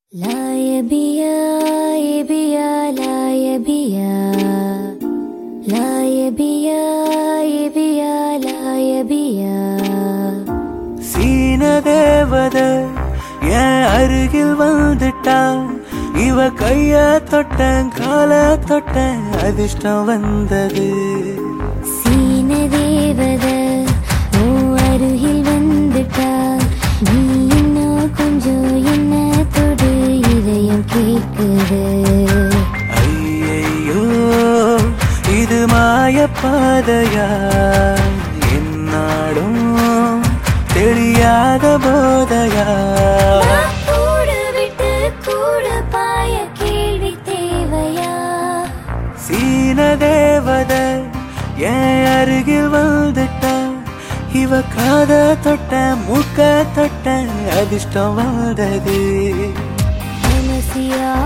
لا يا بيا يا بيا لا يا بيا لا يا بيا يا بيا لا يا بيا சீன தேவத என் அருகில் வந்துட்டா இவ கைய தொட்டேன் கால தொட்டேன் அதிர்ஷ்டம் வந்தது சீன தேவத ஓ அருகில் வந்துட்டா நீ இன்னும் கொஞ்சம் என்ன தொடு இதயம் கேக்குது ஐயையோ இது மாய பாதையா என்னாடும் தெரியாத போதையா கூடு விட்டு கூடு பாய கேள்வி தேவையா சீன தேவத என் அருகில் வந்துட்டா இவ காத தொட்ட மூக்க தொட்ட அதிர்ஷ்டம் வந்தது தமசியா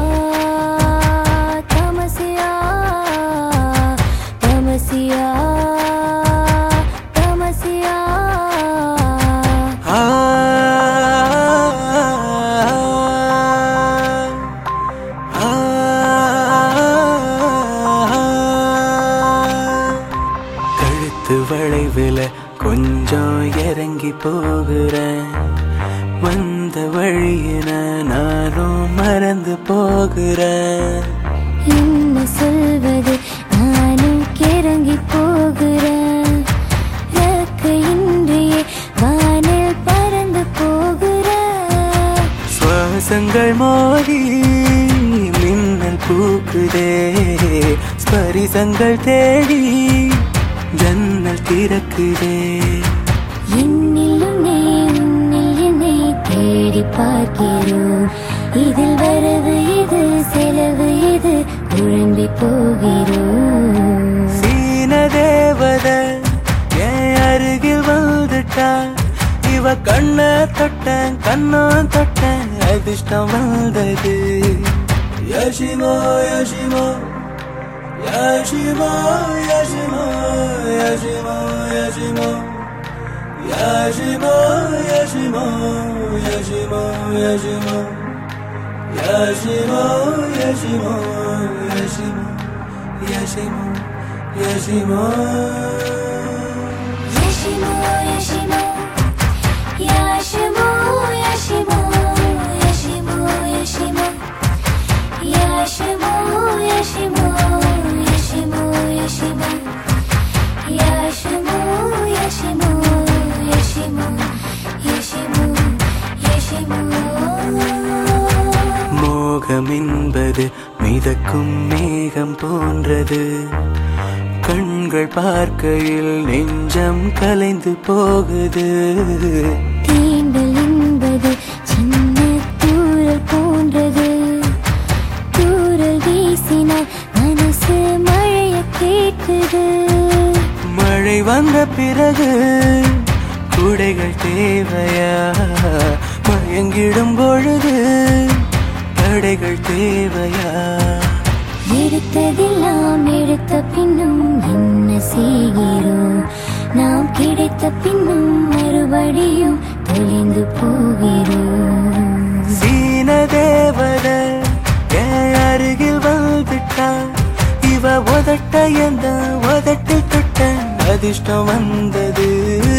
தமசியா தமசியா தமசியா ஆ ஆ கழுத்து வளைவில் கொஞ்சம் இறங்கி போகிறேன் வந்த வழியின நானும் மறந்து போகிறேன் என்ன சொல்வது நானும் கிறங்கி போகிறேன் இன்றையே வானில் பறந்து போகிறேன் சுவாசங்கள் மோதி மின்னல் பூக்குதே ஸ்பரிசங்கள் தேடி ஜன்னல் திறக்குதே என்னில் உன்னை உன்னில் என்னை தேடி பார்க்கிறோம் இதில் வரவு இது செலவு இது குழம்பி போகிறோம் சீன தேவத என் அருகில் வந்துட்டா இவ கண்ண தொட்டேன் கண்ணம் தொட்டேன் அதிர்ஷ்டம் வந்தது யஷிமோ யஷிமோ யஷிமோ யஷிமோ யஷிமோ யஷிமோ யஷிமோ யஷிமோ யஷிமோ யஷிமோ யஷிமோ யஷிமோ யஷிமோ யஷிமோ யஷிமோ Yashimo, Yashimo, Yashimo, Yashimo, Yashimo, Yashimo, Yashimo, Yashimo, Yashimo, Yashimo, Yashimo, Yashimo, Yashimo, Yashimo, Yashimo. மோகம் என்பது மிதக்கும் மேகம் போன்றது கண்கள் பார்க்கையில் நெஞ்சம் கலைந்து போகுது தீண்டல் என்பது சின்ன தூரல் போன்றது தூரல் வீசினால் மனசு மழைய கேட்குது மழை வந்த பிறகு குடைகள் தேவையா மயங்கிடும் பொழுது தடைகள் தேவையா எடுத்ததெல்லாம் எடுத்த பின்னும் என்ன செய்கிறோம் நாம் கிடைத்த பின்னும் மறுபடியும் தொலைந்து போகிறோம் சீன தேவத என் அருகில் வந்துட்டா இவ உதட்ட எந்த உதட்டில் தொட்ட அதிர்ஷ்டம் வந்தது